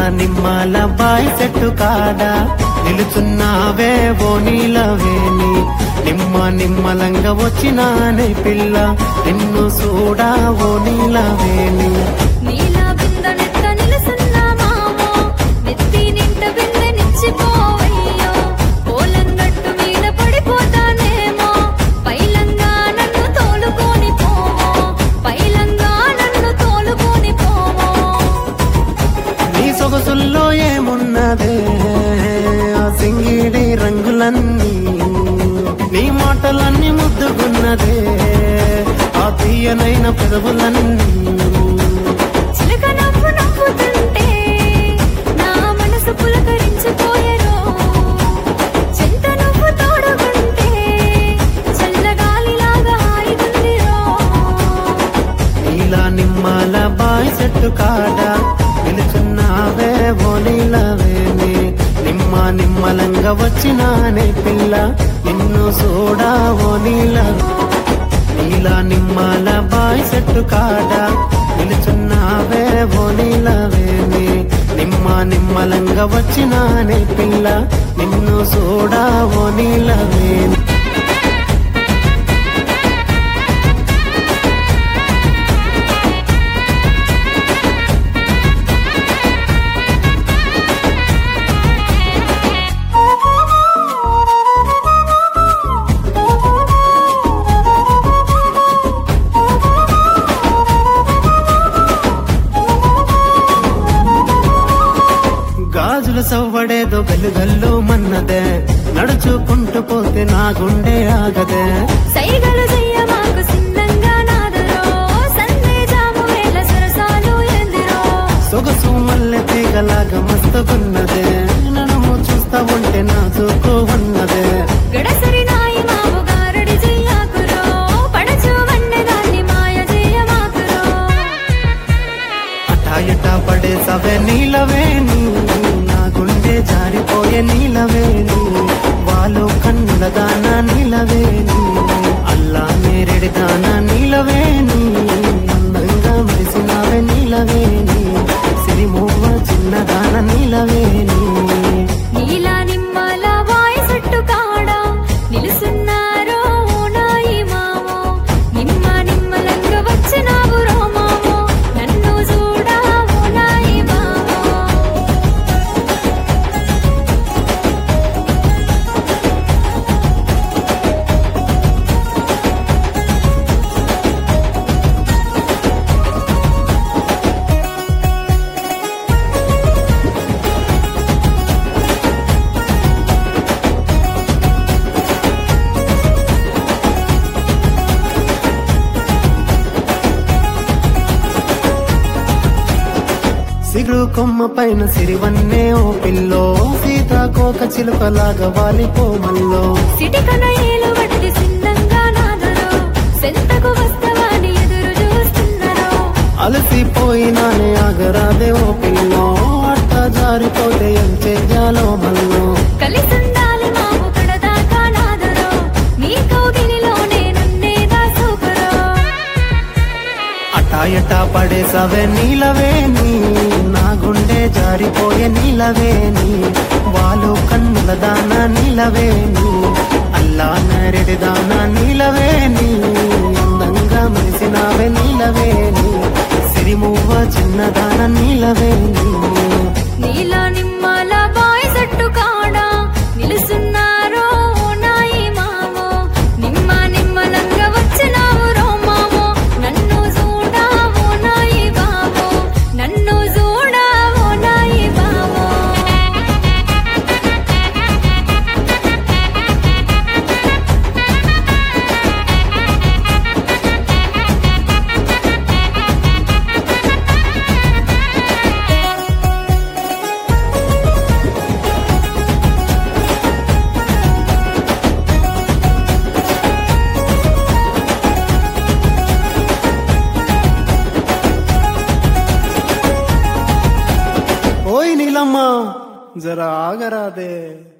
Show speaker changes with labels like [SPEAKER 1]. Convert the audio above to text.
[SPEAKER 1] Nimmala bye చెట్టు కాడ నిలుచున్నావే ఓ నీలవేణి నిమ్మ నిమ్మలంగా వచ్చినానే పిల్ల నిన్ను చూడా ఓ నీలవేణి
[SPEAKER 2] నీలా బిందెనెత్త నిలుసున్న మామో, నెత్తి నింట బిందె నిచ్చిపోవయ్యో. పోలంగట్టు మీద పడిపోతానేమో, పైలంగా నన్ను తోలుకొని పోవో, పైలంగా నన్ను తోలుకొని పోవో.
[SPEAKER 1] నీ సొగసుల్లో ఏమున్నదే ఆ సింగిడి రంగులన్నీ నీ మాటలన్నీ ముద్దుకున్నదే ఆ తీయనైన పెదవులన్నీ
[SPEAKER 2] చిలక నవ్వు నవ్వుతుంటే, నా మనసు పులకరించిపోయెరో. చెంత నువ్వు తోడుకుంటే, చల్లగాలిలాగా హాయిగుందిరో.
[SPEAKER 1] నీలా నిమ్మల బాయ్ చెట్టు కాడ నిలుచున్నావే ఓ నీలవేణి నిమ్మ నిమ్మలంగా వచ్చినానే పిల్ల నిన్ను చూడా ఓ నీల నీలా నిమ్మల బాయ్ చెట్టు కాడ నిలుచున్నావే ఓ నీలవేణి నిమ్మ నిమ్మలంగా వచ్చినానే పిల్ల నిన్ను చూడా ఓ నీలవేణి గాజుల సవ్వడేదో గల్లు మన్నదే నడుచుకుంటూ పోతే నా గుండె ఆగదే
[SPEAKER 2] సైగలు చెయ్య మాకు సిద్ధంగా నాదరో సందే జాము వేళ సరసాలు ఎందిరో
[SPEAKER 1] సొగసు మల్లె తీగలాగా మస్తుకున్నదే నడుము చూస్తా ఉంటే నా చూకు ఉన్నదే
[SPEAKER 2] గడసరి నాయి మావు గారడి చెయ్యాకురో పడచు వన్నె దాన్ని మాయ చెయ్య మాకురో
[SPEAKER 1] అటా ఇటా పడే సవే నీలవేణి నా గుండె జారిపోయే నీలవేణి వాళ్ళు కన్నుల దాన నీలవేణి అల్లా నేరెడి దాన నీలవేణి అందంగా మెరిసినావే నీలవేణి సిరిమూవ చిన్నదాన నీలవేణి
[SPEAKER 2] నీలా నిమ్మల వాయి సట్టు కాడ నిలుసున్నారో నాయి మామో నిమ్మ నిమ్మలంగా వచ్చినావు రో మామో నన్ను చూడావు నాయి మామో
[SPEAKER 1] సిగురు కొమ్మ పైన సిరివన్నే ఓ పిల్లో సీతాకోక చిలుకలాగా వాలిపోమల్లో
[SPEAKER 2] సిటికన ఏలు వట్టి సిన్నంగా నాదరో సెంతకు వస్తవాని ఎదురు చూస్తున్నరో
[SPEAKER 1] అలసిపోయినానే ఆగరాదే ఓ పిల్లో అట్ట జారిపోతే ఏం చెయ్యాలో మల్లో
[SPEAKER 2] కలిసుండాలి మాము కడదాకా నాదరో నీ కౌగిలిలోనే నన్నే దాసుకురో
[SPEAKER 1] అటా ఎటా పడేసవే నీలవేణి నా గుండె జారిపోయే నీలవేణి వాళ్ళు కన్నుల దాన నీలవేణి అల్లా నరెడి దాన నీలవేణి అందంగా మెరిసినావే నీలవేణి సిరిమువ్వ చిన్నదాన నీలవేణి
[SPEAKER 2] నీలా నిమ్మల బాయ్ సట్టు కాడ నిలుసున్నారో నాయి మామో నిమ్మ నిమ్మలంగా వచ్చినావు రో మామో నన్ను చూడావు నాయి బామో నన్ను చూడావు నాయి బామో
[SPEAKER 1] ఓయ్ నీలమ్మ జరా ఆగరాదే